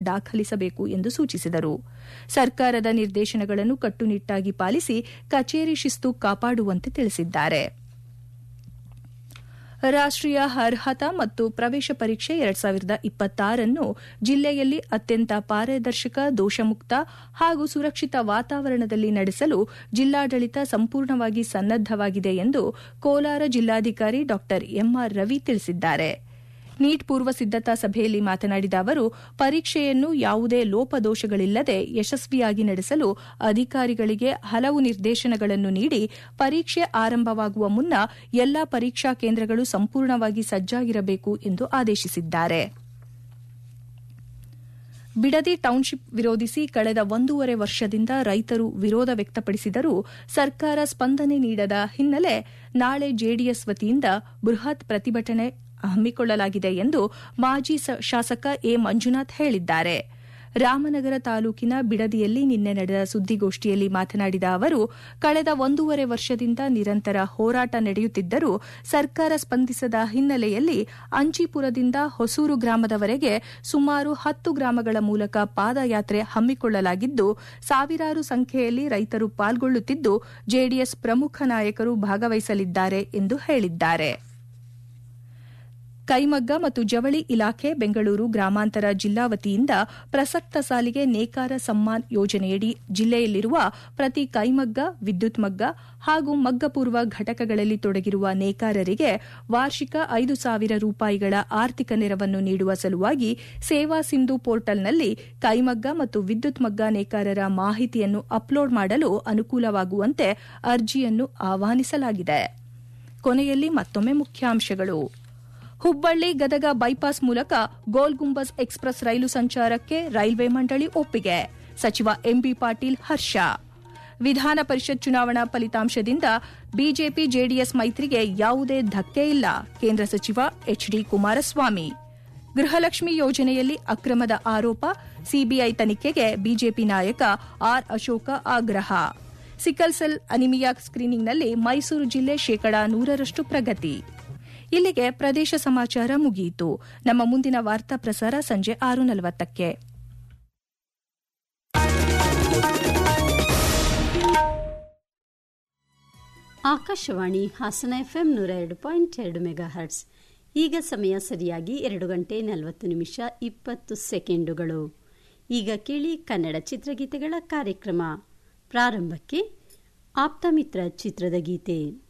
ದಾಖಲಿಸಬೇಕು ಎಂದು ಸೂಚಿಸಿದರು ಸರ್ಕಾರದ ನಿರ್ದೇಶನಗಳನ್ನು ಕಟ್ಟುನಿಟ್ಟಾಗಿ ಪಾಲಿಸಿ ಕಚೇರಿ ಶಿಸ್ತು ಕಾಪಾಡುವಂತೆ ತಿಳಿಸಿದ್ದಾರೆ ರಾಷ್ಟೀಯ ಅರ್ಹತಾ ಮತ್ತು ಪ್ರವೇಶ ಪರೀಕ್ಷೆ ಎರಡ್ ಸಾವಿರದ ಇಪ್ಪತ್ತಾರನ್ನು ಜಿಲ್ಲೆಯಲ್ಲಿ ಅತ್ಯಂತ ಪಾರದರ್ಶಕ ದೋಷಮುಕ್ತ ಹಾಗೂ ಸುರಕ್ಷಿತ ವಾತಾವರಣದಲ್ಲಿ ನಡೆಸಲು ಜಿಲ್ಲಾಡಳಿತ ಸಂಪೂರ್ಣವಾಗಿ ಸನ್ನದ್ದವಾಗಿದೆ ಎಂದು ಕೋಲಾರ ಜಿಲ್ಲಾಧಿಕಾರಿ ಡಾ ಎಂಆರ್ ರವಿ ತಿಳಿಸಿದ್ದಾರೆ ನೀಟ್ ಪೂರ್ವ ಸಿದ್ದತಾ ಸಭೆಯಲ್ಲಿ ಮಾತನಾಡಿದ ಅವರು ಪರೀಕ್ಷೆಯನ್ನು ಯಾವುದೇ ಲೋಪದೋಷಗಳಿಲ್ಲದೆ ಯಶಸ್ವಿಯಾಗಿ ನಡೆಸಲು ಅಧಿಕಾರಿಗಳಿಗೆ ಹಲವು ನಿರ್ದೇಶನಗಳನ್ನು ನೀಡಿ ಪರೀಕ್ಷೆ ಆರಂಭವಾಗುವ ಮುನ್ನ ಎಲ್ಲಾ ಪರೀಕ್ಷಾ ಕೇಂದ್ರಗಳು ಸಂಪೂರ್ಣವಾಗಿ ಸಜ್ಜಾಗಿರಬೇಕು ಎಂದು ಆದೇಶಿಸಿದ್ದಾರೆ ಬಿಡದಿ ಟೌನ್ಶಿಪ್ ವಿರೋಧಿಸಿ ಕಳೆದ ಒಂದೂವರೆ ವರ್ಷದಿಂದ ರೈತರು ವಿರೋಧ ವ್ಯಕ್ತಪಡಿಸಿದರೂ ಸರ್ಕಾರ ಸ್ಪಂದನೆ ನೀಡದ ಹಿನ್ನೆಲೆ ನಾಳೆ ಜೆಡಿಎಸ್ ವತಿಯಿಂದ ಬೃಹತ್ ಪ್ರತಿಭಟನೆ ಹಮ್ಮಿಕೊಳ್ಳಲಾಗಿದೆ ಎಂದು ಮಾಜಿ ಶಾಸಕ ಎ ಮಂಜುನಾಥ್ ಹೇಳಿದ್ದಾರೆ ರಾಮನಗರ ತಾಲೂಕಿನ ಬಿಡದಿಯಲ್ಲಿ ನಿನ್ನೆ ನಡೆದ ಸುದ್ದಿಗೋಷ್ಠಿಯಲ್ಲಿ ಮಾತನಾಡಿದ ಅವರು ಕಳೆದ ಒಂದೂವರೆ ವರ್ಷದಿಂದ ನಿರಂತರ ಹೋರಾಟ ನಡೆಯುತ್ತಿದ್ದರೂ ಸರ್ಕಾರ ಸ್ಪಂದಿಸದ ಹಿನ್ನೆಲೆಯಲ್ಲಿ ಅಂಚಿಪುರದಿಂದ ಹೊಸೂರು ಗ್ರಾಮದವರೆಗೆ ಸುಮಾರು ಹತ್ತು ಗ್ರಾಮಗಳ ಮೂಲಕ ಪಾದಯಾತ್ರೆ ಹಮ್ಮಿಕೊಳ್ಳಲಾಗಿದ್ದು ಸಾವಿರಾರು ಸಂಖ್ಯೆಯಲ್ಲಿ ರೈತರು ಪಾಲ್ಗೊಳ್ಳುತ್ತಿದ್ದು ಜೆಡಿಎಸ್ ಪ್ರಮುಖ ನಾಯಕರು ಭಾಗವಹಿಸಲಿದ್ದಾರೆ ಎಂದು ಹೇಳಿದ್ದಾರೆ ಕೈಮಗ್ಗ ಮತ್ತು ಜವಳಿ ಇಲಾಖೆ ಬೆಂಗಳೂರು ಗ್ರಾಮಾಂತರ ಜಿಲ್ಲಾ ವತಿಯಿಂದ ಪ್ರಸಕ್ತ ಸಾಲಿಗೆ ನೇಕಾರ ಸಮ್ಮಾನ್ ಯೋಜನೆಯಡಿ ಜಿಲ್ಲೆಯಲ್ಲಿರುವ ಪ್ರತಿ ಕೈಮಗ್ಗ ವಿದ್ಯುತ್ ಮಗ್ಗ ಹಾಗೂ ಮಗ್ಗಪೂರ್ವ ಘಟಕಗಳಲ್ಲಿ ತೊಡಗಿರುವ ನೇಕಾರರಿಗೆ ವಾರ್ಷಿಕ ಐದು ಸಾವಿರ ರೂಪಾಯಿಗಳ ಆರ್ಥಿಕ ನೆರವನ್ನು ನೀಡುವ ಸಲುವಾಗಿ ಸೇವಾ ಸಿಂಧು ಪೋರ್ಟಲ್ನಲ್ಲಿ ಕೈಮಗ್ಗ ಮತ್ತು ವಿದ್ಯುತ್ ಮಗ್ಗ ನೇಕಾರರ ಮಾಹಿತಿಯನ್ನು ಅಪ್ಲೋಡ್ ಮಾಡಲು ಅನುಕೂಲವಾಗುವಂತೆ ಅರ್ಜಿಯನ್ನು ಆಹ್ವಾನಿಸಲಾಗಿದೆ ಕೊನೆಯಲ್ಲಿ ಮತ್ತೊಮ್ಮೆ ಮುಖ್ಯಾಂಶಗಳು ಹುಬ್ಬಳ್ಳಿ ಗದಗ ಬೈಪಾಸ್ ಮೂಲಕ ಗೋಲ್ ಗುಂಬಸ್ ಎಕ್ಸ್ಪ್ರೆಸ್ ರೈಲು ಸಂಚಾರಕ್ಕೆ ರೈಲ್ವೆ ಮಂಡಳಿ ಒಪ್ಪಿಗೆ ಸಚಿವ ಎಂಬಿ ಪಾಟೀಲ್ ಹರ್ಷ ವಿಧಾನ ಪರಿಷತ್ ಚುನಾವಣಾ ಫಲಿತಾಂಶದಿಂದ ಬಿಜೆಪಿ ಜೆಡಿಎಸ್ ಮೈತ್ರಿಗೆ ಯಾವುದೇ ಧಕ್ಕೆ ಇಲ್ಲ ಕೇಂದ್ರ ಸಚಿವ ಎಚ್ಡಿ ಕುಮಾರಸ್ವಾಮಿ ಗೃಹಲಕ್ಷ್ಮಿ ಯೋಜನೆಯಲ್ಲಿ ಅಕ್ರಮದ ಆರೋಪ ಸಿಬಿಐ ತನಿಖೆಗೆ ಬಿಜೆಪಿ ನಾಯಕ ಆರ್ ಅಶೋಕ ಆಗ್ರಹ ಸಿಕಲ್ ಸೆಲ್ ಅನಿಮಿಯಾ ಸ್ಕ್ರೀನಿಂಗ್ನಲ್ಲಿ ಮೈಸೂರು ಜಿಲ್ಲೆ ಶೇಕಡಾ ನೂರರಷ್ಟು ಪ್ರಗತಿ ಇಲ್ಲಿಗೆ ಪ್ರದೇಶ ಸಮಾಚಾರ ಮುಗಿಯಿತು ನಮ್ಮ ಮುಂದಿನ ವಾರ್ತಾ ಪ್ರಸಾರ ಸಂಜೆ ಆರು ನಲವತ್ತಕ್ಕೆ ಆಕಾಶವಾಣಿ ಹಾಸನ ಎಫ್ಎಂ ನೂರ ಎರಡು ಪಾಯಿಂಟ್ ಎರಡು ಮೆಗಾ ಹರ್ಟ್ಸ್ ಈಗ ಸಮಯ ಸರಿಯಾಗಿ ಎರಡು ಗಂಟೆ ನಲವತ್ತು ನಿಮಿಷ ಇಪ್ಪತ್ತು ಸೆಕೆಂಡುಗಳು ಈಗ ಕೇಳಿ ಕನ್ನಡ ಚಿತ್ರಗೀತೆಗಳ ಕಾರ್ಯಕ್ರಮ ಪ್ರಾರಂಭಕ್ಕೆ ಆಪ್ತಮಿತ್ರ ಚಿತ್ರದ ಗೀತೆ